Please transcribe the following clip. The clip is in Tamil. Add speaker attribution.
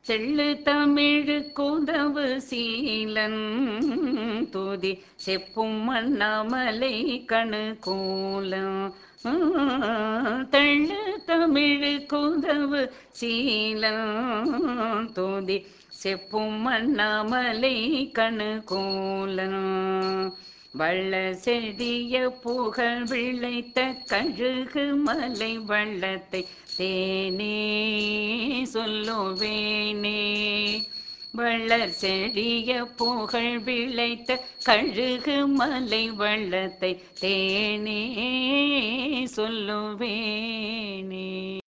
Speaker 1: செள்ளு தமிழு குதவு சீலன் துதி செப்பும் மண்ணாமலை கணு கோலம் தெள்ளு தமிழு குதவு சீலம் துதி செப்பும் மண்ணாமலை கணு கோலம் வள்ள செடிய புகழ் விளைத்த கழுகு மலை வள்ளத்தை தேனே சொல்லுவேனே வள்ளற் செடிய புகழ் விளைத்த கழுகு மலை வள்ளத்தை தேனே சொல்லுவேனே